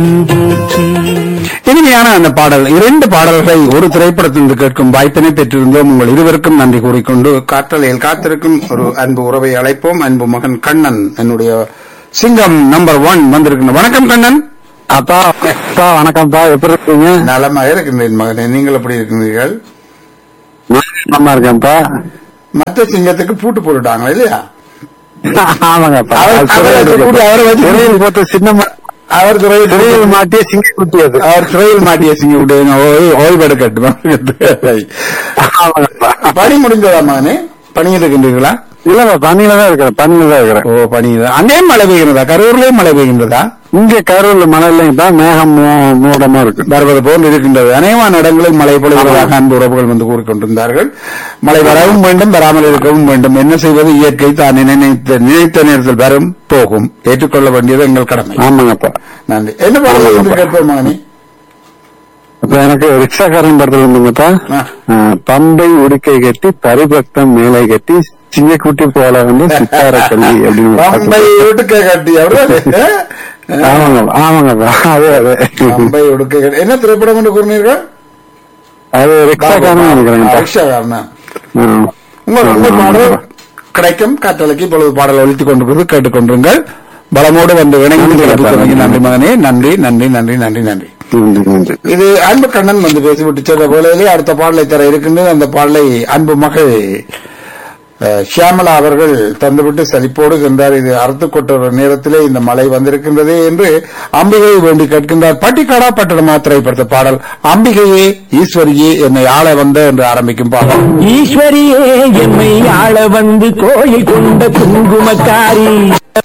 இனிமையான அந்த பாடல் இரண்டு பாடல்களை ஒரு திரைப்படத்திலிருந்து கேட்கும் வாய்ப்பினை பெற்றிருந்தோம் உங்கள் இருவருக்கும் நன்றி கூறிக்கொண்டு காற்றலையில் காத்திருக்கும் ஒரு அன்பு உறவை அழைப்போம் அன்பு மகன் கண்ணன் என்னுடைய சிங்கம் நம்பர் ஒன் வந்திருக்கின்ற வணக்கம் கண்ணன் அப்பா அப்பா வணக்கம்ப்பா எப்படி இருக்கீங்க நலமாக இருக்கின்றேன் மகனே நீங்கள் எப்படி இருக்கின்றீர்கள் நல்லா இருக்கேன்ப்பா மற்ற சிங்கத்துக்கு பூட்டு போட்டுட்டாங்க இல்லையா ஆமாங்கப்பா அவர்- அது அவரை சிறையில் வச்சு கூட்டி அவரை வச்சு சிறையில் போட்டு சின்ன ம- அவர் துறையில் சிறையில் மாட்டிய சிங்க குட்டி அது அவர் சிறையில் மாட்டிய சிங்க விட்டு ஓய்வெடுக்கட்டும் ஆமாங்கப்பா பணி முடிஞ்சதா மகனே பணியில் இருக்கின்றீர்களா இல்லங்க பனியில தான் இருக்கிறேன் பனியில தான் இருக்கிறேன் ஓ பணி அங்கேயும் மழை பெய்கின்றதா கரூர்லயும் மழை பெய்கின்றதா இங்க கரூர்ல மழை இல்லைங்கப்பா மேகம் மூ- மூடமா இருக்கு வருவது போல் இருக்கின்றது அநேகமான இடங்களில் மழை பொழிவதாக அன்பு உறவுகள் வந்து கூறிக்கொண்டிருந்தார்கள் மழை வரவும் வேண்டும் வராமல் இருக்கவும் வேண்டும் என்ன செய்வது இயற்கை தான் நினைத்த நினைத்த நேரத்தில் வரும் போகும் ஏற்றுக்கொள்ள வேண்டியது எங்கள் கடமை ஆமாங்கப்பா நன்றி என்ன பாடல் வந்து கேட்போம் மகனே இப்ப எனக்கு ரிக்ஷாக்காரன் படத்துல இருந்துங்கப்பா ஆ. ஆ, பம்பை உடுக்கை கட்டி பரிபக்தம் மேலை கட்டி சிங்கக்குட்டி போல வந்து சித்தார கல்வி அப்படின்னு ஒரு பாட்டு. பம்பை உடுக்க கட்டி அவரு ஆமாங்க ஆமாங்கப்பா அதே அதே பம்பை உடுக்க கட்டி என்ன திரைப்படம் என்று கூறினீர்கள் அது ரிக்ஷாக்காரன் நினைக்கிறேன்ப்பா ரிக்ஷாக்காரனா ஆ. உங்கள் உங்கள் பாடல் கிடைக்கும் காற்றலைக்கு இப்பொழுது பாடல் ஒழித்துக் கொண்டிருக்கிறது கேட்டுக்கொண்டிருங்கள் பலமோடு வந்து இணைந்து கேட்டுக்கொண்டீங்க. நன்றி மகனே நன்றி நன்றி நன்றி நன்றி நன்றி நன்றி நன்றி இது அன்பு கண்ணன் வந்து பேசிவிட்டு சென்ற வேளையிலே அடுத்த பாடலை தர இருக்கின்றது அந்த பாடலை அன்பு மகள் அஹ், ஷியாமலா அவர்கள் தந்துவிட்டு சலிப்போடு சென்றார் இது அறுத்து கொட்டுற நேரத்திலே இந்த மழை வந்திருக்கின்றதே என்று அம்பிகையை வேண்டி கேட்கின்றார் பட்டிக்காடா பட்டணமா திரைப்படத்த பாடல் அம்பிகையே ஈஸ்வரியே என்னை ஆள வந்த என்று ஆரம்பிக்கும் பாடல் ஈஸ்வரியே என்னை ஆள வந்து கோயில் கொண்ட குங்குமக்காரி